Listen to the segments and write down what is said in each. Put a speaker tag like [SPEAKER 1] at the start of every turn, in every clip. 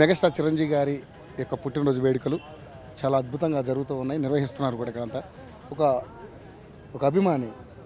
[SPEAKER 1] Megastar Chiranjeevi గారి యొక్క పుట్టినరోజు వేడుకలు చాలా అద్భుతంగా జరుగుతూ ఉన్నాయి నిర్వహిస్తున్నారు కూడా ఇక్కడంతా ఒక ఒక అభిమాని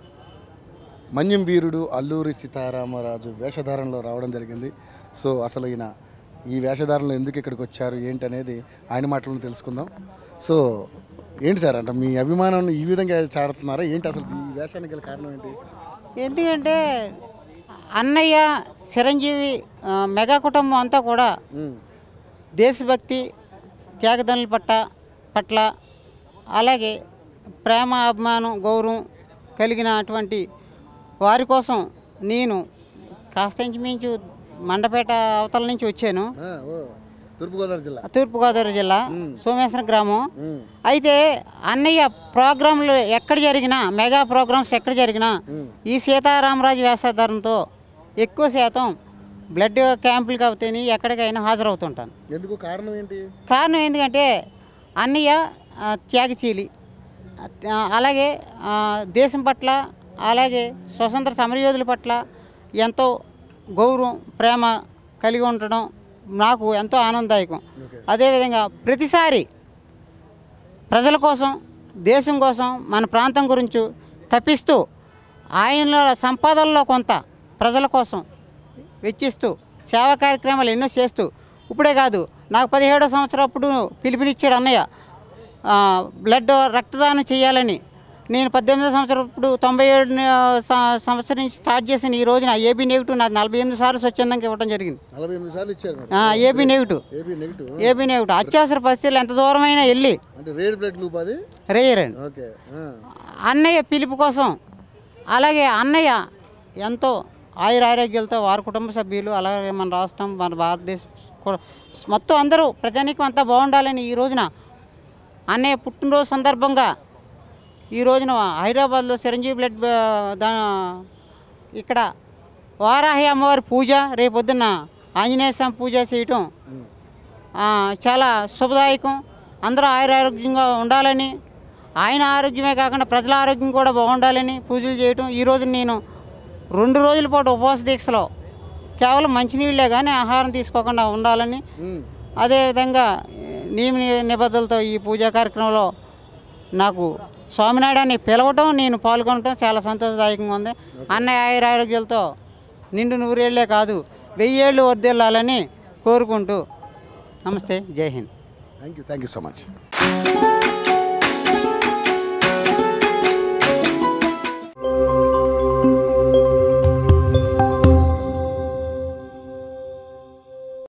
[SPEAKER 1] మన్యం వీరుడు అల్లూరి సీతారామరాజు వేషధారణలో రావడం జరిగింది సో అసలు ఈయన ఈ వేషధారణలో ఎందుకు ఇక్కడికి వచ్చారు ఏంటి అనేది ఆయన మాటలను తెలుసుకుందాం సో ఏంటి సార్ అంటే మీ అభిమానం ఈ విధంగా చాడుతున్నారా ఏంటి అసలు ఈ వేషానికి గల కారణం ఏంటి
[SPEAKER 2] ఎందుకంటే అన్నయ్య చిరంజీవి ఆ, మెగా కుటుంబం అంతా కూడా
[SPEAKER 1] ఉమ్,
[SPEAKER 2] దేశభక్తి త్యాగదనుల పట్ల పట్ల అలాగే ప్రేమ అభిమానం గౌరవం కలిగిన అటువంటి వారి కోసం నేను కాస్త ఇంచుమించు మండపేట అవతల నుంచి వచ్చాను
[SPEAKER 1] ఆ, ఓ తూర్పుగోదావరి జిల్లా
[SPEAKER 2] తూర్పుగోదావరి జిల్లా సోమేశ్వరం గ్రామం
[SPEAKER 1] ఉమ్,
[SPEAKER 2] అయితే అన్నయ్య ప్రోగ్రాంలు ఎక్కడ జరిగినా మెగా ప్రోగ్రామ్స్ ఎక్కడ జరిగినా
[SPEAKER 1] ఉమ్,
[SPEAKER 2] ఈ సీతారామరాజు వేషధారంతో ఎక్కువ శాతం బ్లడ్ క్యాంపులకు అవుతాయి ఎక్కడికైనా హాజరవుతుంటాను
[SPEAKER 1] ఎందుకు కారణం ఏంటి
[SPEAKER 2] కారణం ఎందుకంటే అన్నయ్య ఆ, త్యాగశీలి ఆ, అలాగే ఆ, దేశం పట్ల అలాగే స్వతంత్ర సమరయోధుల పట్ల ఎంతో గౌరవం ప్రేమ కలిగి ఉండడం నాకు ఎంతో ఆనందదాయకం
[SPEAKER 1] ఓకే
[SPEAKER 2] అదేవిధంగా ప్రతిసారి ప్రజల కోసం దేశం కోసం మన ప్రాంతం గురించి తప్పిస్తూ ఆయనలో సంపాదనలో కొంత ప్రజల కోసం వెచ్చిస్తూ సేవా కార్యక్రమాలు ఎన్నో చేస్తూ ఇప్పుడే కాదు నాకు పదిహేడో సంవత్సరం అప్పుడు పిలుపునిచ్చాడు అన్నయ్య ఆ, బ్లడ్ రక్తదానం చేయాలని నేను పద్దెనిమిదో సంవత్సరం ఇప్పుడు తొంభై ఏడు సంవత్సరం నుంచి స్టార్ట్ చేసిన ఈ రోజున ఏబీ నెగిటివ్ నాకు నలభై ఎనిమిది సార్లు స్వచ్ఛందంగా ఇవ్వడం జరిగింది
[SPEAKER 1] నలభై ఎనిమిది సార్లు ఇచ్చారు మరి.
[SPEAKER 2] ఆ, AB negative
[SPEAKER 1] AB negative
[SPEAKER 2] AB negative అత్యవసర పరిస్థితులు ఎంత దూరమైనా వెళ్ళి
[SPEAKER 1] అంటే రేడ్ బ్లడ్ లూప్ అది
[SPEAKER 2] రేయరండి
[SPEAKER 1] ఓకే ఆ,
[SPEAKER 2] అన్నయ్య పిలుపు కోసం అలాగే అన్నయ్య ఎంతో ఆయుర ఆరోగ్యాలతో వారి కుటుంబ సభ్యులు అలాగే మన రాష్ట్రం మన భారతదేశం కూడా మొత్తం అందరూ ప్రజానీకం అంతా బాగుండాలని ఈ రోజున అన్నయ్య పుట్టినరోజు సందర్భంగా ఈ రోజున హైదరాబాద్లో చిరంజీవి బ్లడ్ బా- దా ఇక్కడ వారాహి అమ్మవారి పూజ రేపొద్దున ఆంజనేయ స్వామి పూజ చేయటం
[SPEAKER 1] ఉమ్,
[SPEAKER 2] ఆ, చాలా శుభదాయకం అందరూ ఆయురారోగ్యంగా ఉండాలని ఆయన ఆరోగ్యమే కాకుండా ప్రజల ఆరోగ్యం కూడా బాగుండాలని పూజలు చేయటం ఈరోజు నేను రెండు రోజుల పాటు ఉపవాస దీక్షలో కేవలం మంచినీళ్ళే కానీ ఆహారం తీసుకోకుండా ఉండాలని
[SPEAKER 1] ఉమ్,
[SPEAKER 2] అదేవిధంగా నియమ నిబద్ధతలతో ఈ పూజా కార్యక్రమంలో నాకు స్వామినాయుడాన్ని పిలవటం నేను పాల్గొనటం చాలా సంతోషదాయకంగా ఉంది అన్నయ్య ఆయురారోగ్యాలతో నిండు నూరేళ్లే కాదు వెయ్యేళ్ళు వర్దిల్లాలని కోరుకుంటూ నమస్తే జై హింద్
[SPEAKER 1] thank you thank you so much